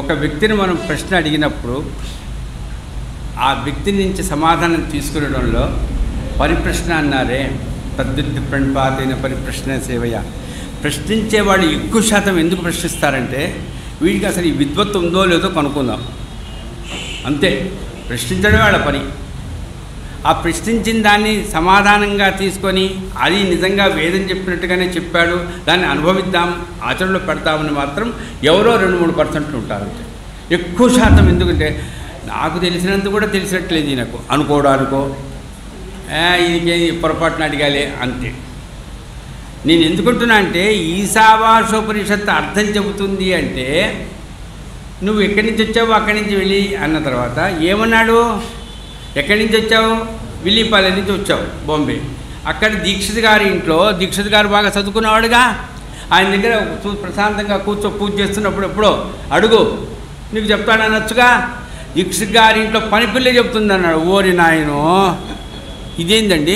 ఒక వ్యక్తిని మనం ప్రశ్న అడిగినప్పుడు ఆ వ్యక్తి నుంచి సమాధానం తీసుకునడంలో పరిప్రశ్న అన్నారే తద్దుద్ది ప్రణపాతైన పరిప్రశ్న సేవయ ప్రశ్నించేవాడు ఎక్కువ శాతం ఎందుకు ప్రశ్నిస్తారంటే వీడికి అసలు ఈ విద్వత్తు ఉందో లేదో కనుక్కుందాం అంతే ప్రశ్నించడమే వాళ్ళ పని ఆ ప్రశ్నించిన దాన్ని సమాధానంగా తీసుకొని అది నిజంగా వేదం చెప్పినట్టుగానే చెప్పాడు దాన్ని అనుభవిద్దాం ఆచరణలో పెడతామని మాత్రం ఎవరో రెండు మూడు పర్సెంట్లు ఉంటారు అంతే ఎక్కువ శాతం ఎందుకంటే నాకు తెలిసినంత కూడా తెలిసినట్లేదు ఈయనకు అనుకోవడానికో "ఏ, ఈయనకి పొరపాటున అడిగాలే అంతే నేను ఎందుకుంటున్నా అంటే ఈశావాసోపనిషత్తు అర్థం చెబుతుంది అంటే నువ్వు ఎక్కడి నుంచి వచ్చావు అక్కడి నుంచి వెళ్ళి అన్న తర్వాత ఏమన్నాడు ఎక్కడి నుంచి వచ్చావు విల్లిపాలె నుంచి వచ్చావు బాంబే అక్కడ దీక్షిత్ గారి ఇంట్లో దీక్షిత్ గారు బాగా చదువుకున్నవాడుగా ఆయన దగ్గర చూ- ప్రశాంతంగా కూర్చో పూజ చేస్తున్నప్పుడు ఎప్పుడో అడుగు నీకు చెప్తాడు అనొచ్చుగా దీక్షిత్ గారి ఇంట్లో పని పిల్ల చెప్తుంది అన్నాడు ఓరి నాయను ఇదేందండి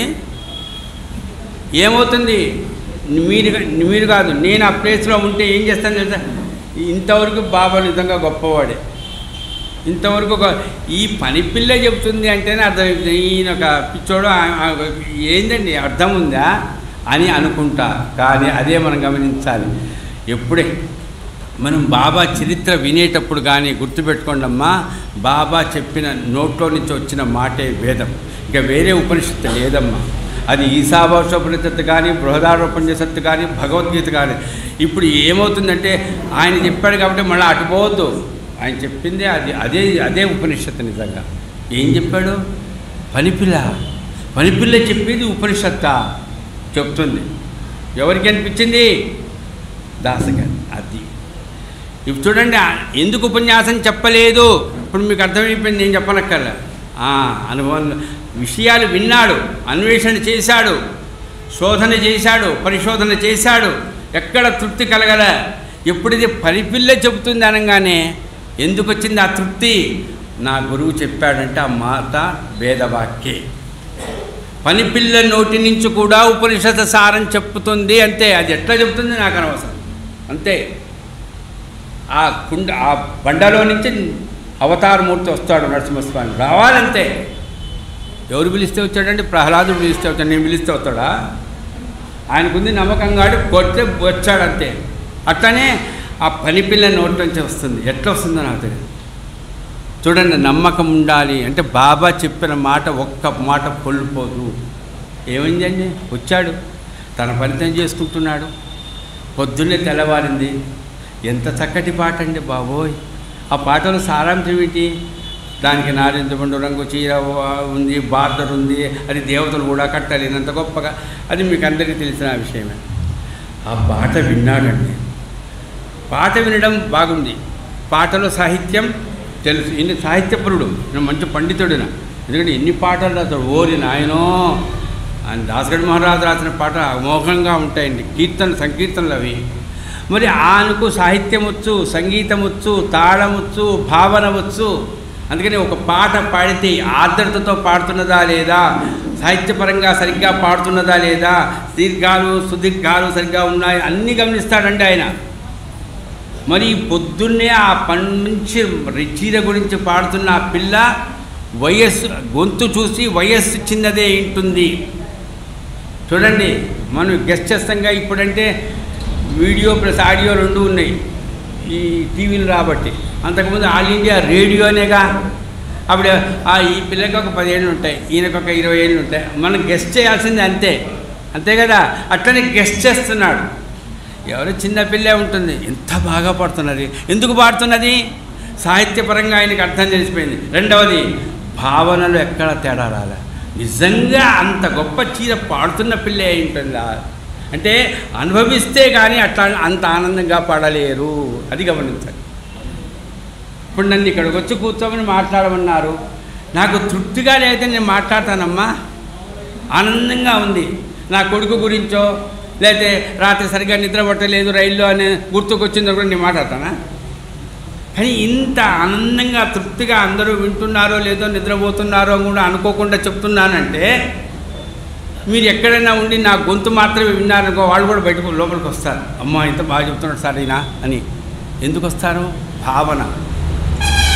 ఏమవుతుంది మీరు మీరు కాదు నేను ఆ ప్లేస్లో ఉంటే ఏం చేస్తాను తెలుసా ఇంతవరకు బాబా నిజంగా గొప్పవాడే ఇంతవరకు ఒక ఈ పని పిల్ల చెబుతుంది అంటేనే అర్థం ఈయన ఒక పిచ్చోడు ఆ- ఆ- ఏందండి అర్థం ఉందా అని అనుకుంటా కానీ అదే మనం గమనించాలి ఎప్పుడే మనం బాబా చరిత్ర వినేటప్పుడు కానీ గుర్తుపెట్టుకోండమ్మా బాబా చెప్పిన నోట్లో నుంచి వచ్చిన మాటే వేదం ఇక వేరే ఉపనిషత్తు లేదమ్మా అది ఈశాభాషోపనిషత్తు కానీ బృహదారోపనిషత్తు కానీ భగవద్గీత కానీ ఇప్పుడు ఏమవుతుందంటే ఆయన చెప్పాడు కాబట్టి మళ్ళీ అటు పోవద్దు ఆయన చెప్పిందే అది అదే అదే ఉపనిషత్తు నిజంగా ఏం చెప్పాడు పనిపిల్ల పనిపిల్ల చెప్పేది ఉపనిషత్తా చెప్తుంది ఎవరికి అనిపించింది దాసగారు అది ఇప్పుడు చూడండి ఆ- ఎందుకు ఉపన్యాసం చెప్పలేదు ఇప్పుడు మీకు అర్థమైపోయింది నేను చెప్పనక్కర్లే ఆ, అనుభవం విషయాలు విన్నాడు అన్వేషణ చేశాడు శోధన చేశాడు పరిశోధన చేశాడు ఎక్కడ తృప్తి కలగల ఎప్పుడైతే పరిపిల్ల చెబుతుంది అనగానే ఎందుకు వచ్చింది ఆ తృప్తి నా గురువు చెప్పాడంటే ఆ మాట వేదవాక్యే పనిపిల్ల నోటి నుంచి కూడా ఉపనిషత్ సారం చెప్పుతుంది అంతే అది ఎట్లా చెప్తుంది నాకు అనవసరం అంతే ఆ కుండ ఆ బండలో నుంచి అవతారమూర్తి వస్తాడు నరసింహస్వామి రావాలంతే ఎవరు పిలిస్తే వచ్చాడంటే ప్రహ్లాదుడు పిలిస్తే వచ్చాడు నేను పిలిస్తే వస్తాడా ఆయనకుంది నమ్మకంగాడు కొడితే వచ్చాడంతే అట్లనే ఆ పనిపిల్ల నోటి నుంచి వస్తుంది ఎట్లా వస్తుందో నాకు తెలియదు చూడండి నమ్మకం ఉండాలి అంటే బాబా చెప్పిన మాట ఒక్క మాట కోల్పోదు ఏమైందండి వచ్చాడు తన ఫలితం చేసుకుంటున్నాడు పొద్దున్నే తెల్లవారింది ఎంత చక్కటి పాట అండి బాబోయ్ ఆ పాటలో సారాంశం ఏంటి దానికి నారింజ పండు రంగు చీర ఉంది బార్డర్ ఉంది అది దేవతలు కూడా కట్టాలి ఇంత గొప్పగా అది మీకు అందరికీ తెలిసిన విషయమే ఆ పాట విన్నాడండి పాట వినడం బాగుంది పాటలో సాహిత్యం తెలుసు ఇన్ని సాహిత్యపరుడు నేను మంచి పండితుడిన ఎందుకంటే ఎన్ని పాటలు రాస్తాడు ఓరి నాయనో ఆయన దాసగఢ మహారాజు రాసిన పాట అమోఘంగా ఉంటాయండి కీర్తన సంకీర్తనలు అవి మరి ఆయనకు సాహిత్యం వచ్చు సంగీతం వచ్చు తాళం వచ్చు భావన వచ్చు అందుకని ఒక పాట పాడితే ఆర్ద్రతతో పాడుతున్నదా లేదా సాహిత్యపరంగా సరిగ్గా పాడుతున్నదా లేదా దీర్ఘాలు సుదీర్ఘాలు సరిగ్గా ఉన్నాయి అన్నీ గమనిస్తాడండి ఆయన మరి పొద్దున్నే ఆ మంచి చీర గురించి పాడుతున్న ఆ పిల్ల వయస్సు గొంతు చూసి వయస్సు చిన్నదే ఉంటుంది చూడండి మనం గెస్ట్ చేస్తాంగా ఇప్పుడంటే వీడియో ప్లస్ ఆడియో రెండు ఉన్నాయి ఈ టీవీలు రాబట్టి అంతకుముందు ఆల్ ఇండియా రేడియోనేగా అప్పుడు ఆ ఈ పిల్లకి ఒక పదిహేళ్ళు ఉంటాయి ఈయనకు ఒక ఇరవై ఏళ్ళు ఉంటాయి మనం గెస్ట్ చేయాల్సింది అంతే అంతే కదా అట్లనే గెస్ట్ చేస్తున్నాడు ఎవరు చిన్న పిల్లే ఉంటుంది ఎంత బాగా పాడుతున్నది ఎందుకు పాడుతున్నది సాహిత్యపరంగా ఆయనకి అర్థం తెలిసిపోయింది రెండవది భావనలో ఎక్కడ తేడా రాలే నిజంగా అంత గొప్ప చీర పాడుతున్న పిల్లే అయి ఉంటుందా అంటే అనుభవిస్తే కానీ అట్లా అంత ఆనందంగా పాడలేరు అది గమనించండి ఇప్పుడు నన్ను ఇక్కడికి వచ్చి కూర్చోమని మాట్లాడమన్నారు నాకు తృప్తిగా లేకపోతే నేను మాట్లాడతానమ్మా ఆనందంగా ఉంది నా కొడుకు గురించో లేకపోతే రాత్రి సరిగ్గా నిద్ర పట్టలేదు రైల్లో అని గుర్తుకొచ్చిందో కూడా నేను మాట్లాడతానా కానీ ఇంత ఆనందంగా తృప్తిగా అందరూ వింటున్నారో లేదో నిద్రపోతున్నారో అని కూడా అనుకోకుండా చెప్తున్నానంటే మీరు ఎక్కడైనా ఉండి నా గొంతు మాత్రమే విన్నారనుకో వాళ్ళు కూడా బయటకు లోపలికి వస్తారు అమ్మా ఇంత బాగా చెప్తున్నాడు సార్ ఈయన అని ఎందుకు వస్తారు భావన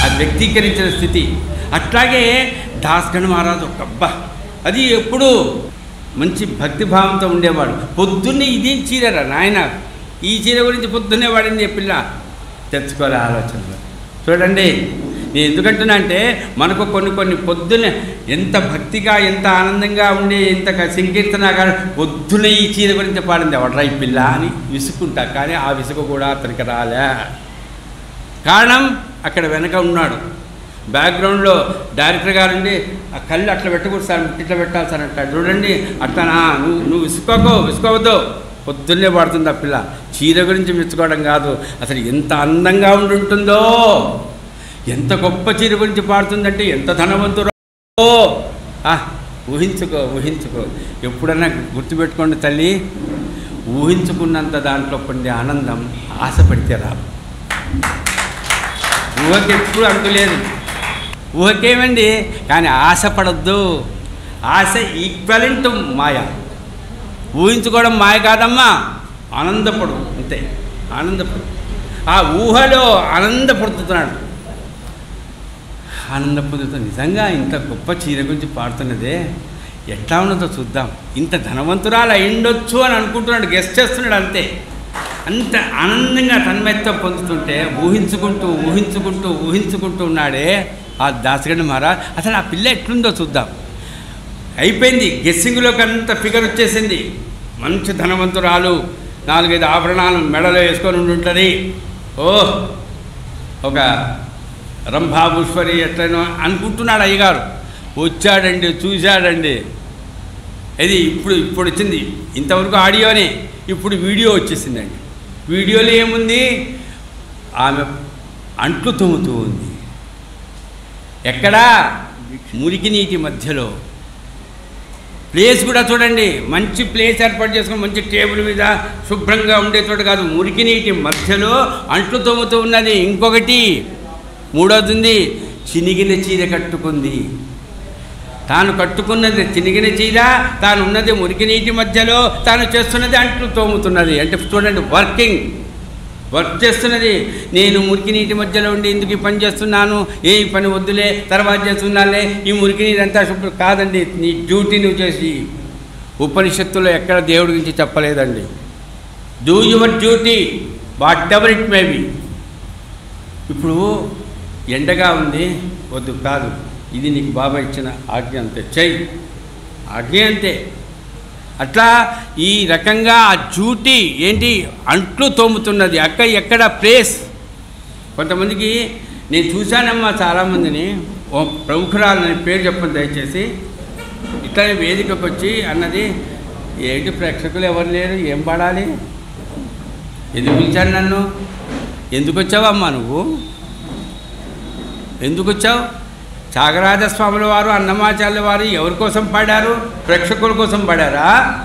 అది వ్యక్తీకరించిన స్థితి అట్లాగే దాస్గణ్ మహారాజు ఒక అబ్బా అది ఎప్పుడు మంచి భక్తిభావంతో ఉండేవాడు పొద్దున్నే ఇదేం చీరరా నాయన ఈ చీర గురించి పొద్దున్నే వాడింది ఈ పిల్ల తెచ్చుకోలే ఆలోచనలు చూడండి నేను ఎందుకంటున్నా అంటే మనకు కొన్ని కొన్ని పొద్దున్నే ఎంత భక్తిగా ఎంత ఆనందంగా ఉండి ఎంత క- సంకీర్తన కానీ పొద్దున్నే ఈ చీర గురించి పాడింది ఎవడరా ఈ పిల్ల అని విసుక్కుంటా కానీ ఆ విసుగు కూడా అతనికి రాలే కారణం అక్కడ వెనక ఉన్నాడు బ్యాక్గ్రౌండ్లో డైరెక్టర్ గారు ఉండి ఆ కళ్ళు అట్లా పెట్టకూడదు సార్ ఇట్లా పెట్టాలి సార్ అంటాడు చూడండి అట్లా నువ్వు నువ్వు విసుకోకో విసుకోవద్దు పొద్దున్నే పడుతుంది ఆ పిల్ల చీర గురించి మెచ్చుకోవడం కాదు అసలు ఎంత అందంగా ఉండి ఉంటుందో ఎంత గొప్ప చీర గురించి పాడుతుందంటే ఎంత ధనవంతురో ఆ, ఊహించుకో ఊహించుకో ఎప్పుడన్నా గుర్తుపెట్టుకోండి తల్లి ఊహించుకున్నంత దాంట్లో పొందే ఆనందం ఆశపడితే రాదు ఊహకి ఎప్పుడు అంతులేదు ఊహకేమండి కానీ ఆశపడద్దు ఆశ ఈక్వలెంట్ మాయ ఊహించుకోవడం మాయ కాదమ్మా ఆనందపడు అంతే ఆనందపడు ఆ ఊహలో ఆనందపడుతున్నాడు ఆనంద పొందుతూ నిజంగా ఇంత గొప్ప చీర గురించి పాడుతున్నదే ఎట్లా ఉన్నదో చూద్దాం ఇంత ధనవంతురాలు అయిండొచ్చు అని అనుకుంటున్నాడు గెస్ట్ చేస్తున్నాడు అంతే అంత ఆనందంగా తన్మయత్వం పొందుతుంటే ఊహించుకుంటూ ఊహించుకుంటూ ఊహించుకుంటూ ఉన్నాడే ఆ దాసగండి మహారాజ్ అసలు ఆ పిల్ల ఎట్లుందో చూద్దాం అయిపోయింది గెస్సింగ్లోకి అంత ఫిగర్ వచ్చేసింది మంచి ధనవంతురాలు నాలుగైదు ఆభరణాలు మెడలో వేసుకొని ఉండి ఉంటుంది ఓ ఒక రంభాభూశ్వరి ఎట్లనో అనుకుంటున్నాడు అయ్యగారు వచ్చాడండి చూశాడండి ఇది ఇప్పుడు ఇప్పుడు వచ్చింది ఇంతవరకు ఆడియోనే ఇప్పుడు వీడియో వచ్చేసిందండి వీడియోలో ఏముంది ఆమె అంట్లు తోముతూ ఉంది ఎక్కడా మురికి నీటి మధ్యలో ప్లేస్ కూడా చూడండి మంచి ప్లేస్ ఏర్పాటు చేసుకుని మంచి టేబుల్ మీద శుభ్రంగా ఉండే చోట కాదు మురికి నీటి మధ్యలో అంట్లు తోముతూ ఉన్నది ఇంకొకటి మూడోది ఉంది చినిగిన చీర కట్టుకుంది తాను కట్టుకున్నది చినిగిన చీర తాను ఉన్నది మురికి నీటి మధ్యలో తాను చేస్తున్నది అంట్లు తోముతున్నది అంటే చూడండి వర్కింగ్ వర్క్ చేస్తున్నది నేను మురికి నీటి మధ్యలో ఉండి ఎందుకు ఈ పని చేస్తున్నాను ఏ ఈ పని వద్దులే తర్వాత చేస్తున్నాలే ఈ మురికి నీరు అంతా శుభ్రం కాదండి నీ డ్యూటీ నువ్వు చేసి ఉపనిషత్తులో ఎక్కడ దేవుడి గురించి చెప్పలేదండి do your duty whatever it may be ఇప్పుడు ఎండగా ఉంది వద్దు కాదు ఇది నీకు బాబా ఇచ్చిన ఆజ్ఞ అంతే చెయ్యి ఆజ్ఞ అంతే అట్లా ఈ రకంగా ఆ డ్యూటీ ఏంటి అంట్లు తోముతున్నది అక్క ఎక్కడ ప్లేస్ కొంతమందికి నేను చూశానమ్మా చాలామందిని ఓ ప్రముఖురాలు నేను పేరు చెప్పండి దయచేసి ఇట్లానే వేదికకు వచ్చి అన్నది ఏంటి ప్రేక్షకులు ఎవరు లేరు ఏం పాడాలి ఎందుకు పిలిచాను నన్ను ఎందుకు వచ్చావమ్మా నువ్వు ఎందుకు వచ్చావు త్యాగరాజ స్వాముల వారు అన్నమాచార్యుల వారు ఎవరి కోసం పాడారు ప్రేక్షకుల కోసం పాడారా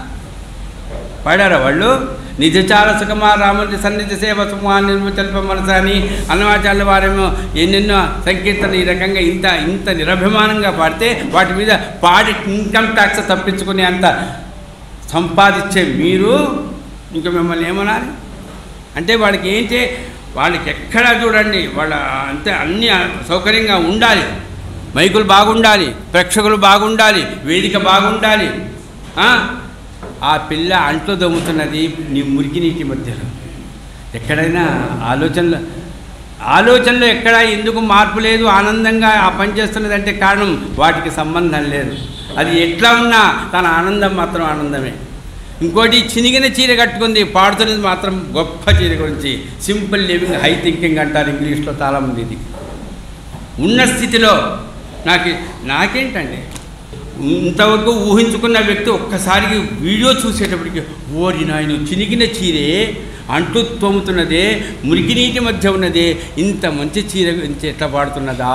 పాడారా వాళ్ళు నిజచార సుఖమా రాముడి సన్నిధి సేవ సుమా నిర్మచల్ప మనస అని అన్నమాచార్యుల వారేమో ఎన్నెన్నో సంకీర్తన ఈ రకంగా ఇంత ఇంత నిరభిమానంగా పాడితే వాటి మీద పాడి ఇన్కమ్ ట్యాక్స్ తప్పించుకునే అంత సంపాదించే మీరు ఇంకా మిమ్మల్ని ఏమనాలి అంటే వాడికి ఏంటి వాళ్ళకి ఎక్కడా చూడండి వాళ్ళ అంతే అన్ని సౌకర్యంగా ఉండాలి మైకులు బాగుండాలి ప్రేక్షకులు బాగుండాలి వేదిక బాగుండాలి ఆ? ఆ పిల్ల అంట్లు దమ్ముతున్నది నీ మురికి నీటి మధ్యలో ఎక్కడైనా ఆలోచనలు ఆలోచనలో ఎక్కడ ఎందుకు మార్పు లేదు ఆనందంగా ఆ పని చేస్తున్నది అంటే కారణం వాటికి సంబంధం లేదు అది ఎట్లా ఉన్నా తన ఆనందం మాత్రం ఆనందమే ఇంకోటి చినిగిన చీర కట్టుకుంది పాడుతున్నది మాత్రం గొప్ప చీర గురించి సింపుల్ లివింగ్ హై థింకింగ్ అంటారు ఇంగ్లీష్లో చాలామంది ఇది ఉన్న స్థితిలో నాకు నాకేంటండి ఇంతవరకు ఊహించుకున్న వ్యక్తి ఒక్కసారికి వీడియో చూసేటప్పటికి ఓరి నాయన చినిగిన చీరే అంట్లు తోముతున్నదే మురికి నీటి మధ్య ఉన్నదే ఇంత మంచి చీర గురించి ఎట్లా పాడుతున్నదా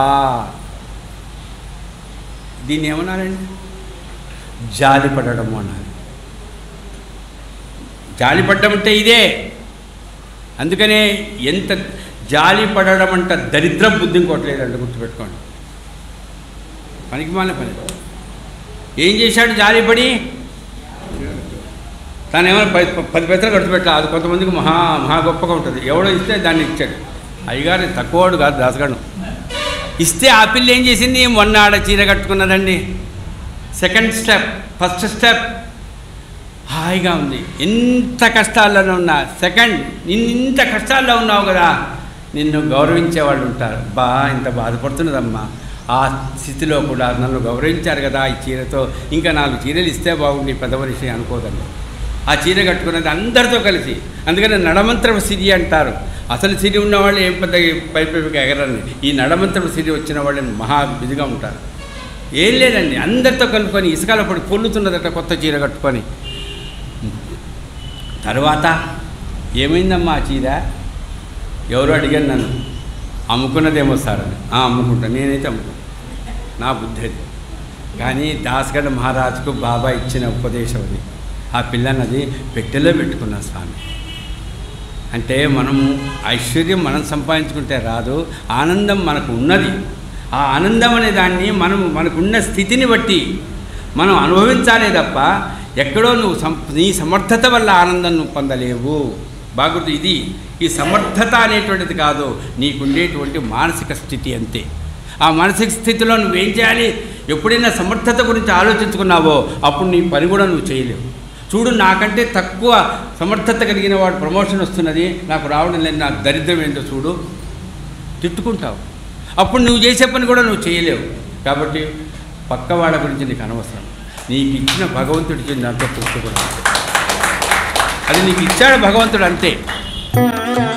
దీన్ని ఏమన్నారండి జాలిపడడం అన్నారు జాలిపడ్డం అంటే ఇదే అందుకనే ఎంత జాలి పడడం అంట దరిద్ర బుద్ధి ఇంకోట్లేదండి గుర్తుపెట్టుకోండి పనికి మాల పని ఏం చేశాడు జాలిపడి తాను ఏమైనా పది పది పైసలు ఖర్చు పెట్టా అది కొంతమందికి మహా మహా గొప్పగా ఉంటుంది ఎవడో ఇస్తే దాన్ని ఇచ్చాడు అయ్యగారు తక్కువవాడు కాదు దాసగాడు ఇస్తే ఆ పిల్ల ఏం చేసింది మొన్న ఆడ చీర కట్టుకున్నదండి సెకండ్ స్టెప్ ఫస్ట్ స్టెప్ హాయిగా ఉంది ఎంత కష్టాల్లోనే ఉన్నా సెకండ్ నిన్ను ఇంత కష్టాల్లో ఉన్నావు కదా నిన్ను గౌరవించే వాళ్ళు ఉంటారు బా ఇంత బాధపడుతున్నదమ్మా ఆ స్థితిలో కూడా నన్ను గౌరవించారు కదా ఈ చీరతో ఇంకా నాలుగు చీరలు ఇస్తే బాగుండి పెద్ద మనిషి అనుకోదండి ఆ చీర కట్టుకున్నది అందరితో కలిసి అందుకని నడమంత్రం సిరి అంటారు అసలు సిరి ఉన్నవాళ్ళు ఏం పెద్ద పై పైకి ఎగరని ఈ నడమంత్రం సిరి వచ్చిన వాళ్ళు మహా బిదిగా ఉంటారు ఏం లేదండి అందరితో కలుపుకొని ఇసుకలో పడి పొల్లుతున్నదట కొత్త చీర కట్టుకొని తర్వాత ఏమైందమ్మా ఆ చీర ఎవరు అడిగాను నన్ను అమ్ముకున్నదేమో సార్ అని "ఆ, అమ్ముకుంటా నేనైతే అమ్ముకుంటా నా బుద్ధి అది కానీ దాస్గఢ మహారాజుకు బాబా ఇచ్చిన ఉపదేశం అది ఆ పిల్లనది పెట్టెలో పెట్టుకున్నా స్వామి అంటే మనము ఐశ్వర్యం మనం సంపాదించుకుంటే రాదు ఆనందం మనకు ఉన్నది ఆ ఆనందం అనే దాన్ని మనం మనకున్న స్థితిని బట్టి మనం అనుభవించాలే తప్ప ఎక్కడో నువ్వు సం నీ సమర్థత వల్ల ఆనందం నువ్వు పొందలేవు బాగుంది ఇది ఈ సమర్థత అనేటువంటిది కాదు నీకుండేటువంటి మానసిక స్థితి అంతే ఆ మానసిక స్థితిలో నువ్వేం చేయాలి ఎప్పుడైనా సమర్థత గురించి ఆలోచించుకున్నావో అప్పుడు నీ పని కూడా నువ్వు చేయలేవు చూడు నాకంటే తక్కువ సమర్థత కలిగిన వాడు ప్రమోషన్ వస్తున్నది నాకు రావడం లేదు నాకు దరిద్రం ఏంటో చూడు తిట్టుకుంటావు అప్పుడు నువ్వు చేసే పని కూడా నువ్వు చేయలేవు కాబట్టి పక్కవాళ్ళ గురించి నీకు అనవసరం నీకు ఇచ్చిన భగవంతుడు ఇచ్చిన దాంతో తృప్తి కూడా ఉంది. అది నీకు ఇచ్చాడు భగవంతుడు అంతే